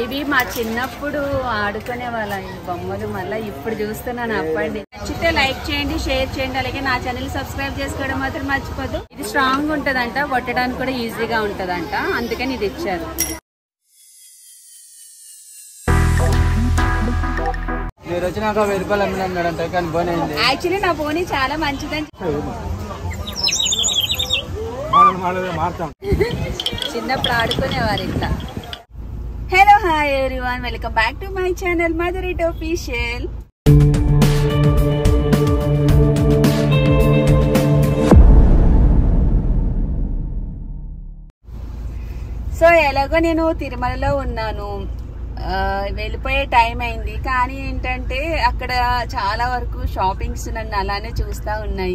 ఇవి మా చిన్నప్పుడు ఆడుకునే వాళ్ళం ఈ బొమ్మలు మళ్ళీ ఇప్పుడు చూస్తున్నాను అప్పటి నచ్చితే లైక్ చేయండి షేర్ చేయండి అలాగే నా ఛానల్ సబ్స్క్రైబ్ చేసుకోవడం మాత్రం మర్చిపోదు ఇది స్ట్రాంగ్ ఉంటదంట కొట్టడానికి కూడా ఈజీగా ఉంటదంట అందుకని ఇది ఇచ్చారు మీరు వచ్చినాక వెయ్యి రూపాయలు అమ్మినాడంట కానీ పోనైంది యాక్చువల్లీ నా ఫోన్ చాలా మంచిదని మోడల్ మోడల్ మారుతాం చిన్నప్పుడు ఆడుకునేవారు ఇట్లా hello hi everyone welcome back to my channel mother it official so ఎలాగో నేను తిరుమలలో ఉన్నాను ఆ, వెళ్ళిపోయే టైం అయింది కానీ ఏంటంటే అక్కడ చాలా వరకు షాపింగ్స్ నన్ను అలానే చూస్తా ఉన్నాయి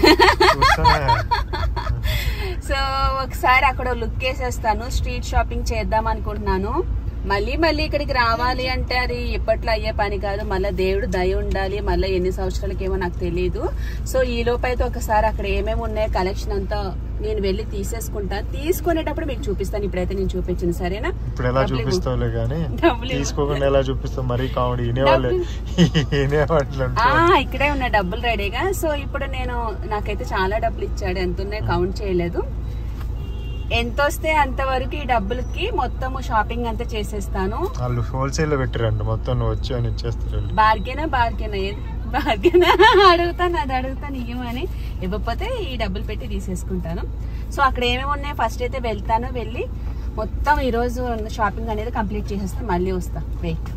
సో ఒకసారి అక్కడ లుక్ వేసేస్తాను స్ట్రీట్ షాపింగ్ చేద్దాం అనుకుంటున్నాను మళ్ళీ మళ్ళీ ఇక్కడికి రావాలి అంటే అది ఇప్పట్లో అయ్యే పని కాదు మళ్ళీ దేవుడు దయ ఉండాలి మళ్ళీ ఎన్ని సంవత్సరాలకి ఏమో నాకు తెలియదు సో ఈ లోపు అయితే ఒకసారి అక్కడ ఏమేమి ఉన్నాయో కలెక్షన్ అంతా నేను వెళ్ళి తీసేసుకుంటాను తీసుకునేటప్పుడు మీకు చూపిస్తాను ఇప్పుడైతే నేను చూపించింది సరేనా ఇప్పుడు ఎలా డబ్బులు ఇవ్వు. చూపిస్తావులే కానీ డబ్బులు ఇవ్వు. తీసుకోకుండా ఎలా చూపిస్తావు మరీ కామెడీ వినేవాళ్ళే వినేవాళ్ళు ఆ ఇక్కడే ఉన్న డబ్బులు రెడీగా సో ఇప్పుడు నేను నాకైతే చాలా డబ్బులు ఇచ్చాడు ఎంత ఉన్నాయి కౌంట్ చేయలేదు ఎంత వస్తే అంతవరకు ఈ డబ్బులకి మొత్తం షాపింగ్ అంతా చేసేస్తాను వాళ్ళు హోల్సేల్ లో పెట్టిరండి మొత్తం నువ్వు వచ్చి అని ఇచ్చేస్తారు వాళ్ళు. బార్గెనా బార్గెనా ఏది బార్గెనా అడుగుతాను అది అడుగుతాను ఇవ్వమని ఇవ్వకపోతే ఈ డబ్బులు పెట్టి తీసేసుకుంటాను సో అక్కడ ఏమేమి ఉన్నాయో ఫస్ట్ అయితే వెళ్తాను వెళ్ళి మొత్తం ఈరోజు షాపింగ్ అనేది కంప్లీట్ చేసేస్తే మళ్ళీ వస్తా వెయిట్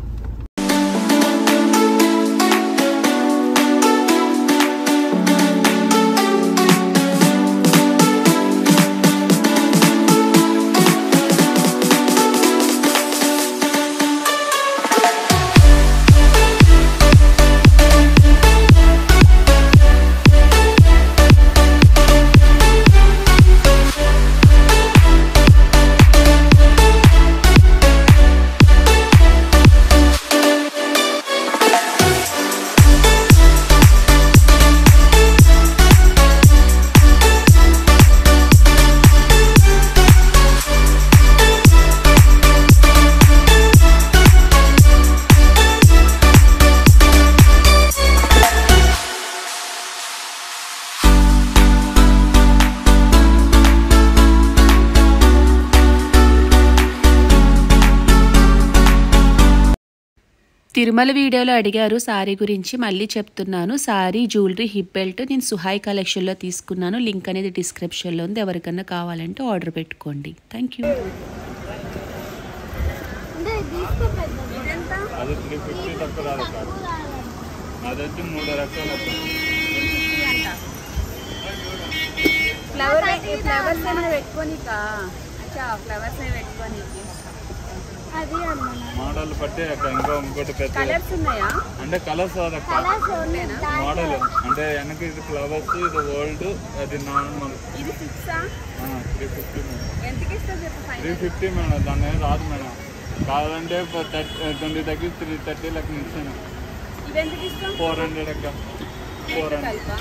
తిరుమల వీడియోలో అడిగారు సారీ గురించి మళ్ళీ చెప్తున్నాను సారీ జ్యువెలరీ హిప్ బెల్ట్ నేను సుహాయ్ కలెక్షన్లో తీసుకున్నాను లింక్ అనేది డిస్క్రిప్షన్లో ఉంది ఎవరికన్నా కావాలంటే ఆర్డర్ పెట్టుకోండి థ్యాంక్ యూ అది త్రీ ఫిఫ్టీ తక్కువ రాదు సార్ అది వచ్చి మూడు రకాలు ఫ్లవర్ ఫ్లవర్స్ ఏమైనా పెట్టుకోనికా అచ్చా ఫ్లవర్స్ ఏమైనా పెట్టుకోనికి అది అన్నమాట మోడల్ బట్టి అక్కడ ఇంకా ఇంకోటి పెద్ద కలర్స్ ఉన్నాయా అంటే కలర్స్ అదక్క కలర్స్ ఉన్నాయి మోడల్ అంటే వెనక ఇది ఫ్లవర్స్ ఇది ఓల్డ్ అది నార్మల్ ఇది ఫిక్సా త్రీ ఫిఫ్టీ మేడం ఎంతకి ఇస్తా చెప్పు త్రీ ఫైనల్ ఫిఫ్టీ మేడం దాని మీద రాదు మేడం కావాలంటే ట్వంటీ తగ్గి త్రీ థర్టీ లెక్క ఇచ్చాను ఇది ఎంతకి ఇస్తాం ఫోర్ హండ్రెడ్ అక్క ఫోర్ హండ్రెడ్ కలిపా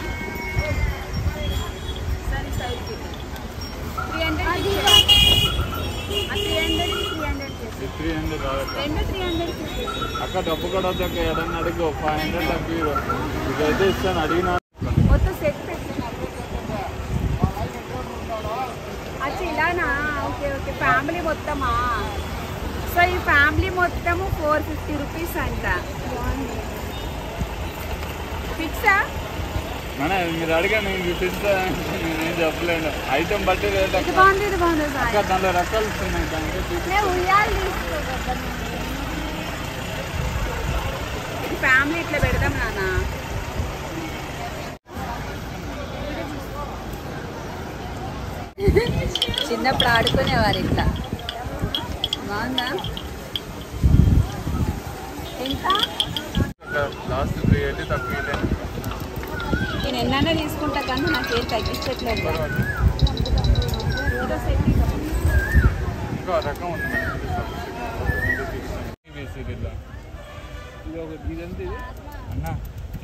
సరే సైడ్కి three hundred three hundred three hundred చేసి త్రీ హండ్రెడ్ రాదక్క రెండు త్రీ హండ్రెడ్ అక్క డబ్బు కూడా వద్దక్క ఏదన్నా అడుగు ఫైవ్ హండ్రెడ్ తగ్గి ఇదైతే ఇస్తాను అడిగినా మొత్తం సెట్ పెట్టినారు అచ్చా ఇలానా ఓకే ఓకే ఫ్యామిలీ మొత్తమా సో ఈ ఫ్యామిలీ మొత్తము ఫోర్ ఫిఫ్టీ రూపీస్ అంట ఫిక్సా మన మీరు అడిగా నేను చూపిస్తా నేనేం చెప్పలేను ఐటమ్ బట్టి రేట్ ఇది అక్క బాగుంది ఇది బాగుంది ఇది అక్క బాగుంది. దాంట్లో రకాలు వస్తున్నాయి దానికి చూపి నేను ఉయ్యాలు తీసుకోగలను ఇది ఫ్యామిలీ ఇట్లా పెడదాం నాన్న చిన్నప్పుడు ఆడుకునేవారు ఇట్లా బాగుందా ఇంకా లాస్ట్ త్రీ ఎయిటీ తక్కువ ఇవ్వలేను. నేను ఎన్నైనా తీసుకుంటా కానీ నాకేం తగ్గించట్లేదు ఏదో సెట్ ఇవ్వు. ఇంకో రకం ఉంది ఇవి సీరియల్లో. ఇది ఒకటి ఇదంతా ఇది అన్న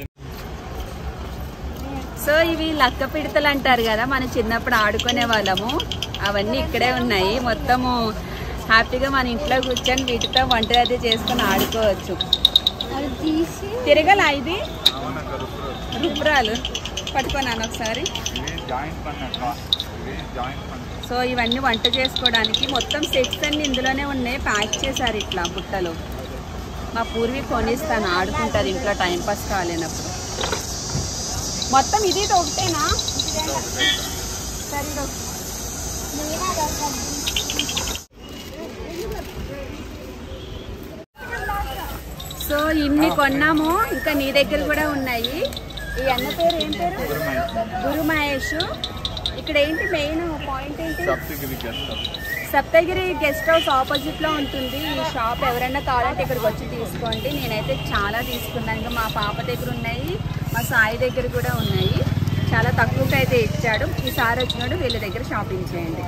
సో ఇవి లక్క పిడతలు అంటారు కదా మనం చిన్నప్పుడు ఆడుకునే వాళ్ళము అవన్నీ ఇక్కడే ఉన్నాయి మొత్తము హ్యాపీగా మన ఇంట్లో కూర్చొని వీటితో వంట అది చేసుకొని ఆడుకోవచ్చు అది తీసి తిరగల ఇది అవునక్క రుబ్బురు రుబ్రాలు పట్టుకున్నాను ఒకసారి ఇవి జాయింట్ పని అక్క ఇవి జాయింట్ పని సో ఇవన్నీ వంట చేసుకోవడానికి మొత్తం సెట్స్ అన్ని ఇందులోనే ఉన్నాయి ప్యాక్ చేశారు ఇట్లా బుట్టలో మా పూర్వీ కొనిస్తాను ఆడుకుంటారు ఇంట్లో టైం పాస్ కాలేనప్పుడు మొత్తం ఇది ఇది ఒకటేనా సరే ఇది ఒకటి. సో ఇన్ని కొన్నాము ఇంకా నీ దగ్గర కూడా ఉన్నాయి ఈ అన్న పేరు ఏం పేరు గురు మహేష్ ఇక్కడ ఏంటి మెయిన్ పాయింట్ ఏంటి సబ్సిడీ చేస్తాం సప్తగిరి గెస్ట్ హౌస్ ఆపోజిట్ లో ఉంటుంది ఈ షాప్ ఎవరైనా కావాలంటే ఇక్కడికి వచ్చి తీసుకోండి నేనైతే చాలా తీసుకున్నాను ఇంకా మా పాప దగ్గర ఉన్నాయి మా సాయి దగ్గర కూడా ఉన్నాయి చాలా తక్కువకి అయితే ఇచ్చాడు ఈసారి వచ్చినాడు వీళ్ళ దగ్గర షాపింగ్ చేయండి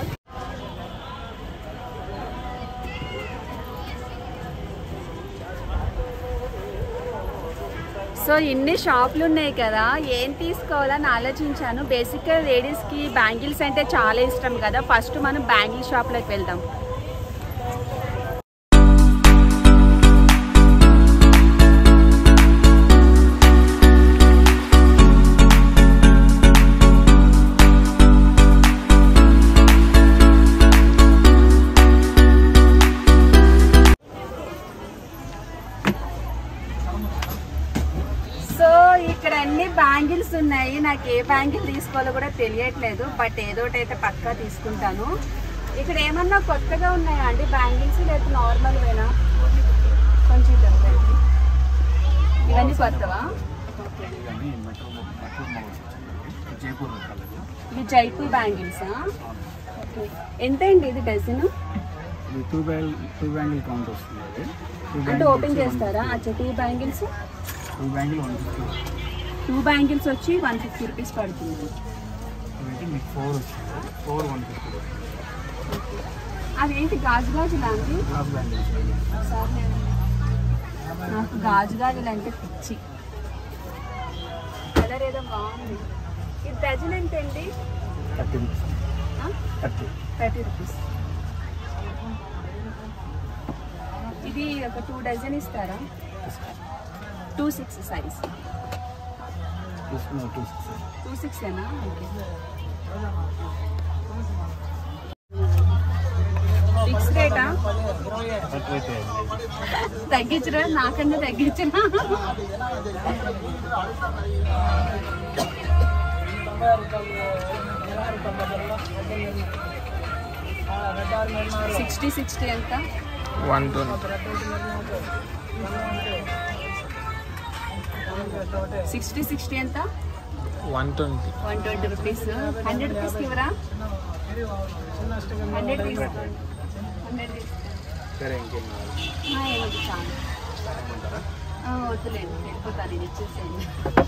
సో ఇన్ని షాపులు ఉన్నాయి కదా ఏం తీసుకోవాలని ఆలోచించాను బేసిక్గా లేడీస్కి బ్యాంగిల్స్ అంటే చాలా ఇష్టం కదా ఫస్ట్ మనం బ్యాంగిల్ షాప్లోకి వెళ్దాం సో ఇక్కడ అన్ని బ్యాంగిల్స్ ఉన్నాయి నాకు ఏ బ్యాంగిల్ తీసుకోవాలో కూడా తెలియట్లేదు బట్ ఏదో ఒకటి అయితే పక్కా తీసుకుంటాను ఇక్కడ ఏమన్నా కొత్తగా ఉన్నాయా అండి బ్యాంగిల్స్ లేదా నార్మల్ వేనా కొంచెం చెప్పండి ఇవన్నీ కొత్తవా ఇవన్నీ మెట్రో మెట్రో మోడల్స్ వచ్చాయి జైపూర్ కలర్ ఇవి జైపూర్ బ్యాంగిల్సా ఓకే ఎంత అండి ఇది డజన్ ఇది two bangle two bangle count వస్తుంది అది టూ అంటే ఓపెన్ చేస్తారా అచ్చా two bangles two bangle one fifty two bangles వచ్చి వన్ ఫిఫ్టీ రూపీస్ పడుతుంది ఇవైతే మీకు ఫోర్ వస్తుంది ఫోర్ వన్ ఫిఫ్టీ అదేంటి గాజు గాజు లాంటి హాఫ్ బ్యాంగిల్స్ ఒకసారి నేను- నాకు గాజు గాజులు అంటే పిచ్చి కలర్ ఏదో బాగుంది ఇది డజన్ ఎంత అండి thirty rupees thirty thirty rupees ఇది ఒక టూ డజన్ ఇస్తారా టూ సిక్స్ సైజ్ తీసుకున్న టూ సిక్స్ టూ సిక్స్ ఏనా ఓకే ఫిక్స్ రేటా థర్టీ అయితే తగ్గించరా నాకన్నా తగ్గించరా సిక్స్టీ సిక్స్టీ ఎంత వన్ ట్వంటీ సిక్స్టీ సిక్స్టీ ఎంత one twenty one twenty rupees hundred రూపీస్కి ఇవ్వరా హండ్రెడ్ తీసుకోండి హండ్రెడ్ తీసుకోండి సరే ఇంకేం కావాలి ఆ, ఏమొద్దు చాలు ఆ, వద్దులేండి వెళ్ళిపోతాను ఇది ఇచ్చేసేయండి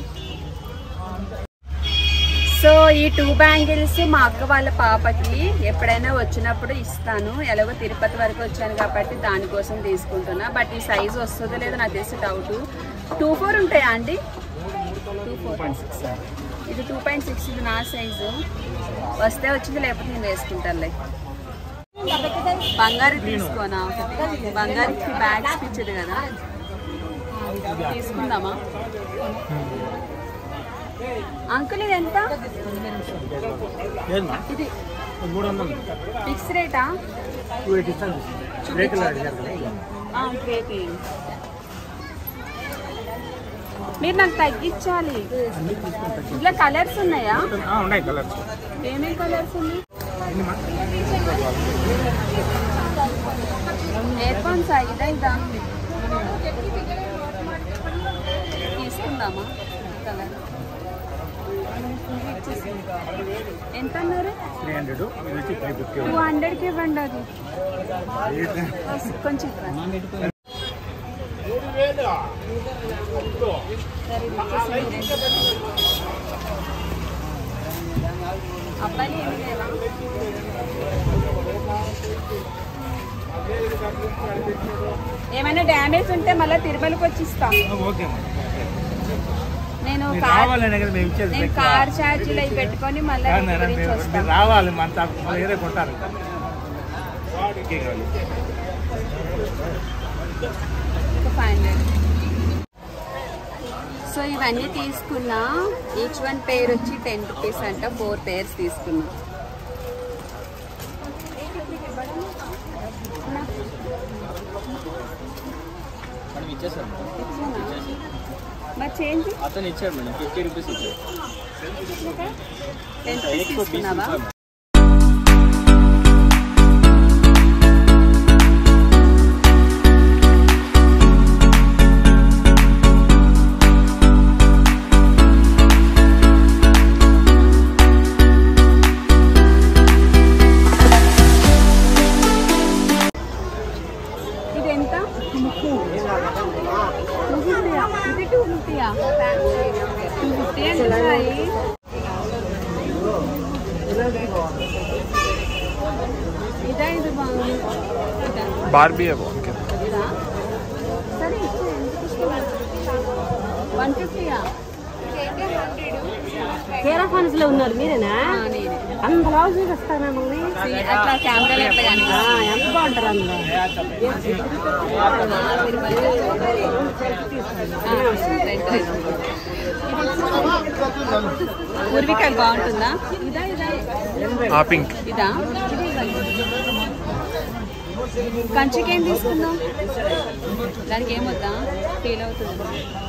సో ఈ టూ బ్యాంగిల్స్ మా అక్క వాళ్ళ పాపకి ఎప్పుడైనా వచ్చినప్పుడు ఇస్తాను ఎలాగో తిరుపతి వరకు వచ్చాను కాబట్టి దానికోసం తీసుకుంటున్నా బట్ ఈ సైజు వస్తుందో లేదో నాకు తెలిసి డౌట్ టూ ఫోర్ ఉంటాయా అండి టూ ఫోర్ ఇది టూ పాయింట్ సిక్స్ ఇది నా సైజు వస్తే వచ్చింది లేకపోతే నేను వేసుకుంటానులే బంగారు తీసుకోనా బంగారుకి బ్యాగ్స్ ఇచ్చేది కదా తీసుకుందామా అంకుల్ ఇది ఎంత ఏదమ్మా ఇది మూడు వందలు ఫిక్స్ రేటా టూ ఎయిటీ ఇస్తాను రేకులు అడిగారు కదా ఇలా. గ్రేట్ మీరు నాకు తగ్గించాలి ఇట్లా కలర్స్ ఉన్నాయా ఆ, ఉన్నాయి కలర్స్ ఏమేం కలర్స్ ఉన్నాయి ఇయర్ ఫోన్స్ ఇదా ఇదా తీసుకుందామా కలర్ ఎంత అన్నారు త్రీ హండ్రెడ్ ఇది వచ్చి ఫైవ్ ఫిఫ్టీ టూ హండ్రెడ్కి ఇవ్వండి అది కొంచెం ఇవ్వండి. సరే, ఇది వచ్చేసింది. అబ్బాయి ఏమి లేవా ఏమైనా డ్యామేజ్ ఉంటే మళ్ళీ తిరుమలకి వచ్చి ఇస్తాం ఓకే అమ్మా నేను మీరు కార్ రావాలనే కదా మేము ఇచ్చేది నేను ఎక్కువ. కార్ ఛార్జీలు అవి పెట్టుకొని మళ్ళీ కాదు నాయనా, గురించి మీరు- వస్తాం మీరు రావాలి మన తప్ప వేరే కొంటారు ఫైవ్ హండ్రెడ్ సో ఇవన్నీ తీసుకున్నా ఈచ్ వన్ పేర్ వచ్చి టెన్ రూపీస్ అంట ఫోర్ పేర్స్ తీసుకున్నా మనం ఇచ్చేసాం మరి చేంజ్ అతను ఇచ్చాడు మేడం ఫిఫ్టీ రూపీస్ ఇచ్చాడు టెన్ రూపీస్ తీసుకున్నావా ఇది ఎంత ఇది టూ ఫిఫ్టీయా టూ ఫిఫ్టీ అంటున్నాయి ఇదా ఇది బాగుంది ఇదా బార్బీ బాగుంది ఇదా సరే వన్ ఫిఫ్టీయా కేరా ఫాన్స్ లో ఉన్నారు మీరేనా నేనే అంత లావు చూపిస్తాను మిమ్మల్ని See, అట్లా కెమెరాలో ఎట్లా కానీ ఆ, ఎంత బాగుంటారు అందులో పూర్వికలు బాగుంటుందా ఇదా ఇదా ఆ పింక్ ఇదా కంచికేం తీసుకుందాం దానికి ఏమొద్దా ఫీల్ అవుతుంది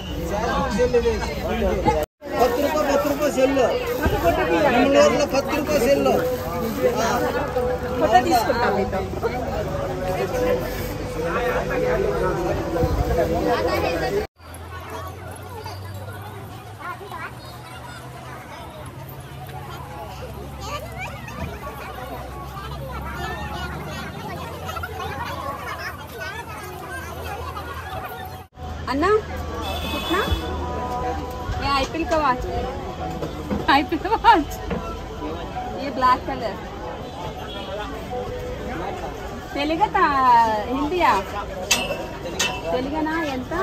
ಹತ್ತು ರೂಪಾಯಿ ಹತ್ತು ರೂಪಾಯಿ ಸೆಲ್ಲು ನಮ್ಮೂರಲ್ಲಿ ಹತ್ತು ರೂಪಾಯಿ ಸೆಲ್ಲು अन्ना कितना ये आईपीएल का वॉच आईपीएल का वॉच ये ब्लैक कलर తెలుగా హిందీయా తెలుగనా ఎంత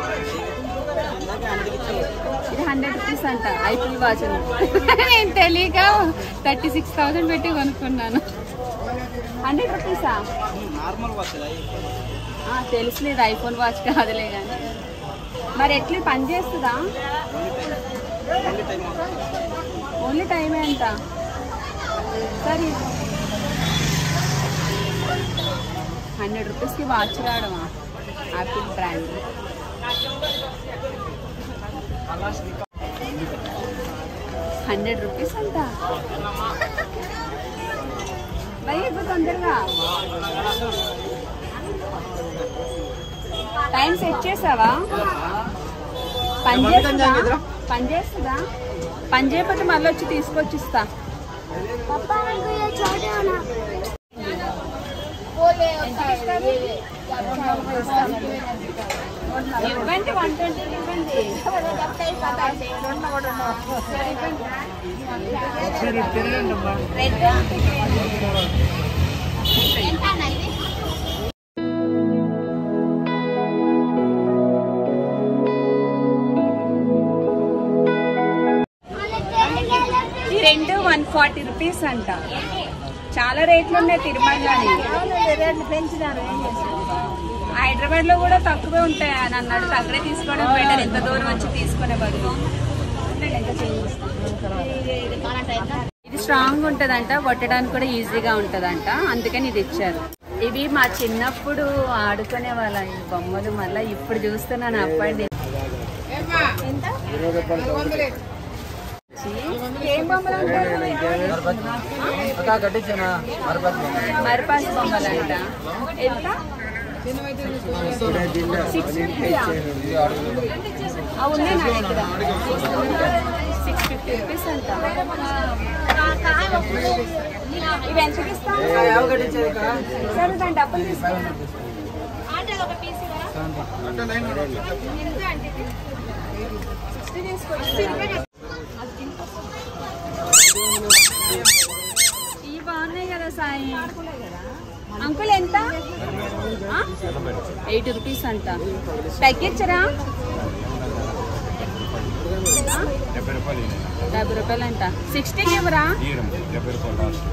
ఇది హండ్రెడ్ రూపీస్ అంట ఐపీఎల్ వాచ్ నేను తెలియక థర్టీ సిక్స్ థౌసండ్ పెట్టి కొనుక్కున్నాను హండ్రెడ్ రూపీసా నార్మల్ వాచ్ తెలుసులేదు ఐఫోన్ వాచ్ కాదులే కానీ మరి ఎట్లా పని చేస్తుందా ఓన్లీ టైమే అంట సరే హండ్రెడ్ రూపీస్కి వాచ్ రావడమా యాపిల్ బ్రాండ్ హండ్రెడ్ రూపీస్ అంట భయ తొందరగా టైం సెట్ చేసావా పని చేస్తుందా పని చేస్తుందా పని చేయకపోతే మళ్ళీ వచ్చి తీసుకొచ్చి ఇస్తా पापा हमको ये छोटे होना ఇవ్వండి వన్ ట్వంటీ ఇవ్వండి రెడ్ ఈ రెండు వన్ ఫార్టీ రూపీస్ అంట చాలా రేట్లు ఉన్నాయి తిరుమలలోని హైదరాబాద్ లో కూడా తక్కువే ఉంటాయి అని అన్నాడు అక్కడే తీసుకోవడం బెటర్ ఎంత దూరం వచ్చి తీసుకునే బదులు ఎంత change ఇస్తాను. ఇది స్ట్రాంగ్ ఉంటదంట కొట్టడానికి కూడా ఈజీగా ఉంటదంట అందుకని ఇది ఇచ్చారు ఇవి మా చిన్నప్పుడు ఆడుకునే వాళ్ళ ఈ బొమ్మలు మళ్ళీ ఇప్పుడు చూస్తున్నాను అప్పటి ఏం బొమ్మలు అంటారు అక్క కట్టించానా మరపతి మరపాసి బొమ్మలు అంట ఎంత సిక్స్ ఫిఫ్టీయా ఆ, ఉన్నాయి నా దగ్గర సిక్స్ ఫిఫ్టీ రూపీస్ అంట ఇవి ఎంతకి ఇస్తాను ಯಾವ కట్టించారు అక్క సరే దాని డబ్బులు తీసుకో ఇవి బాగున్నాయి కదా సాయి అంకుల్ ఎంత ఎయిటీ రూపీస్ అంట తగ్గించరా డెబ్బై రూపాయలు ఇవ్వండి. డెబ్బై రూపాయలు అంట సిక్స్టీకి ఇవ్వరా తీయడం డెబ్బై రూపాయలు లాస్ట్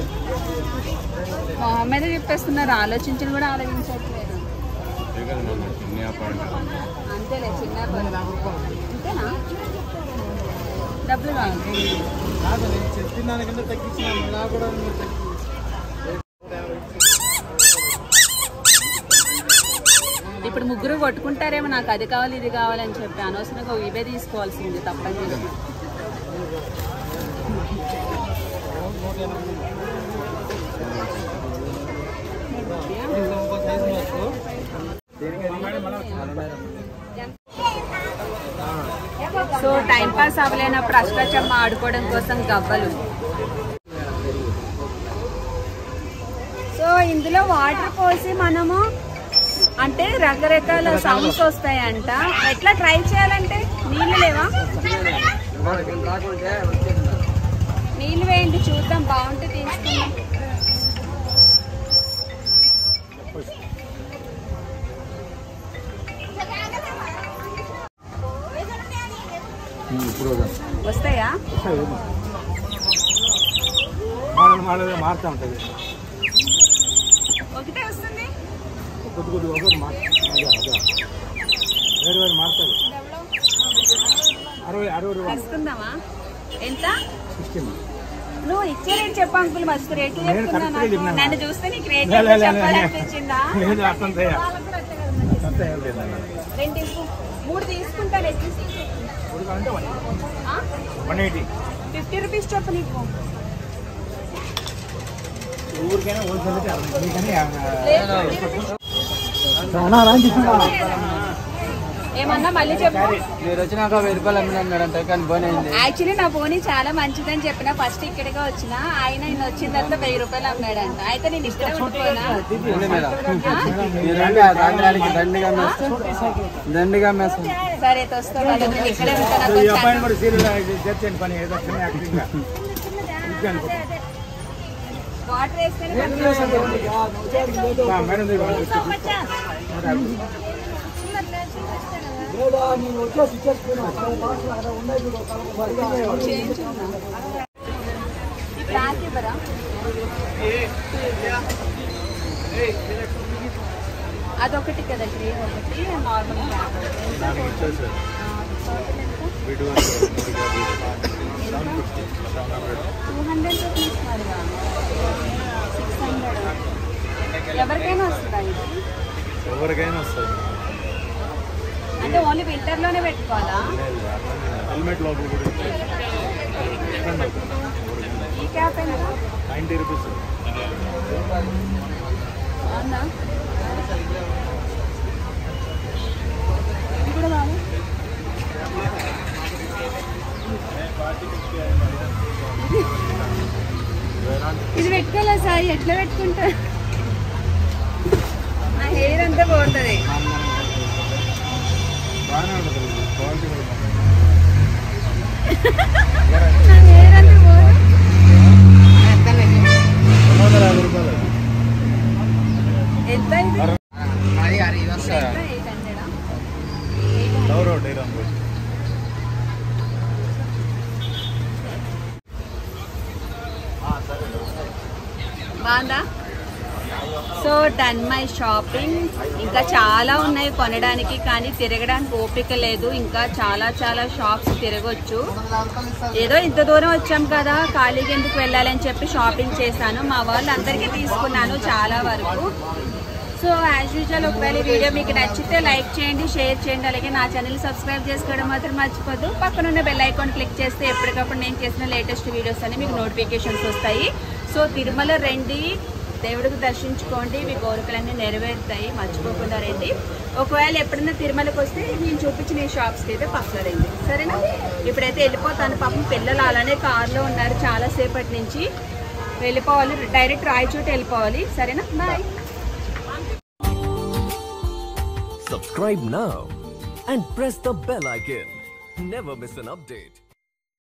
మొహం మీద చెప్పేస్తున్నారు ఆలోచించని కూడా ఆలోచించట్లేదు ఇదే కదా నాన్న చిన్న వ్యాపారం కదా అంతేలే చిన్న పని. అంతేనా డబ్బులు కావాలి కాదు నేను చెప్పిన దానికంటే తగ్గించిన నా కూడా మీరు తగ్గి ఇప్పుడు ముగ్గురు కొట్టుకుంటారేమో నాకు అది కావాలి ఇది కావాలని చెప్పి అనవసరంగా ఇవే తీసుకోవాల్సింది తప్పని చెప్పి ఇంకో సైజు మాకు సో టైం పాస్ అవ్వలేనప్పుడు అష్టాచమ్మ ఆడుకోవడం కోసం గవ్వలు సో ఇందులో వాటర్ పోసి మనము అంటే రకరకాల సౌండ్స్ వస్తాయంట ఎట్లా ట్రై చేయాలంటే నీళ్ళు లేవా నీళ్ళు వేయండి చూద్దాం బాగుంటే తీసుకుందాం వస్తాయా మోడల్ మోడల్గా మారుతూ ఉంటుంది ఒకటే వస్తుంది కొద్ది కొద్ది ఒకటి మారు అదే అదే వేరు వేరు మారుతుంది అరవై అరవై రూపాయలు తీసుకుందామా ఎంత సిక్స్టీన్ నువ్వు ఇచ్చే రేట్ చెప్పు అంకుల్ మస్తు రేట్లు నేను చెప్తున్నా కరెక్ట్గా నాకు చెప్పినాను. నన్ను చూస్తే నీకు రేట్ లే, లే, లే, లే, లే. చెప్పాలనిపించిందా లేదు అర్థం చేయ అంత ఏం లేదు రెండు తీసుకో మూడు తీసుకుంటాను ఎక్కిసి అంటే వన్ ఎయిటీ ఫిఫ్టీ రూపీస్ చెప్పు నీకు ఊరికైనా హోల్సేల్ అయితే అరవై మీకని లేదు, ఏమన్నా మళ్ళీ చెప్పు మీరు వచ్చినాక వెయ్యి రూపాయలు అమ్మినాడంట కానీ బోన్ అయింది యాక్చువల్లీ నా పోనీ చాలా మంచిదని చెప్పిన ఫస్ట్ ఇక్కడిగా వచ్చిన ఆయన ఈయన వచ్చిన తర్వాత వెయ్యి రూపాయలు అమ్మాడంట అయితే నేను ఇక్కడే ఉండిపోయినా రండి మేడం మీరు రండి ఆ తాగడానికి దండిగా మేస్తాం దండిగా మేస్తాం సరే అయితే వస్తా వాళ్ళు నేను ఇక్కడే ఉంటాను నాకు కొంచెం కూడా సీరియల్ చేర్చండి పని ఏదో చిన్న యాక్టింగ్ వాటర్ వేస్తేనే కొంచెం మేడం నేను వచ్చేసి ఇచ్చేసుకున్నా ఉన్నాయి చూడు ఒక కలర్ చేంజ్ ఉందా? ఈ ఫ్రాక్ ఇవ్వరా అదొకటి కదా గ్రే ఒకటి normal frock two hundred rupees మరిగా సిక్స్ హండ్రెడ్ ఎవరికైనా వస్తుందా ఇది ఎవరికైనా వస్తుంది అంటే ఓన్లీ వింటర్ లోనే పెట్టుకోవాలా హెల్మెట్ లోపల కూడా ఈ క్యాప్ ఎంత నైంటీ రూపీస్ అవునా ఇది కూడా కావాలి ఇది పెట్టుకోలే సాయి ఎట్లా పెట్టుకుంటా నా హెయిర్ అంతా పోతుంది బాగానే ఉంటుంది క్వాలిటీ కూడా బాగుంది. నా హెయిర్ అంతా పోదు రెండు వందల యాభై రూపాయలు ఎంత ఇది అది అది ఇది వస్తుంది ఎంత ఎయిట్ హండ్రెడా డౌర్ ఒకటి రంగు బాగుందా సో డన్ మై షాపింగ్ ఇంకా చాలా ఉన్నాయి కొనడానికి కానీ తిరగడానికి ఓపిక లేదు ఇంకా చాలా చాలా షాప్స్ తిరగొచ్చు ఏదో ఇంత దూరం వచ్చాం కదా ఖాళీగా ఎందుకు వెళ్ళాలని చెప్పి షాపింగ్ చేశాను మా వాళ్ళందరికీ తీసుకున్నాను చాలా వరకు సో యాజ్ యూజువల్ ఒకవేళ ఈ వీడియో మీకు నచ్చితే లైక్ చేయండి షేర్ చేయండి అలాగే నా ఛానల్ సబ్స్క్రైబ్ చేసుకోవడం మాత్రం మర్చిపోద్దు పక్కన ఉన్న బెల్ ఐకాన్ క్లిక్ చేస్తే ఎప్పటికప్పుడు నేను చేసిన లేటెస్ట్ వీడియోస్ అన్ని మీకు నోటిఫికేషన్స్ వస్తాయి సో తిరుమల రండి దేవుడికి దర్శించుకోండి మీ కోరికలన్నీ నెరవేరుతాయి మర్చిపోకుండా రండి ఒకవేళ ఎప్పుడైనా తిరుమలకి వస్తే నేను చూపించిన ఈ షాప్స్కి అయితే పక్కన రండి సరేనా ఇప్పుడైతే వెళ్ళిపోతాను పాపం పిల్లలు అలానే కార్లో ఉన్నారు చాలాసేపటి నుంచి వెళ్ళిపోవాలి డైరెక్ట్ రాయచోట వెళ్ళిపోవాలి సరేనా bye Subscribe now and press the bell icon. Never miss an update.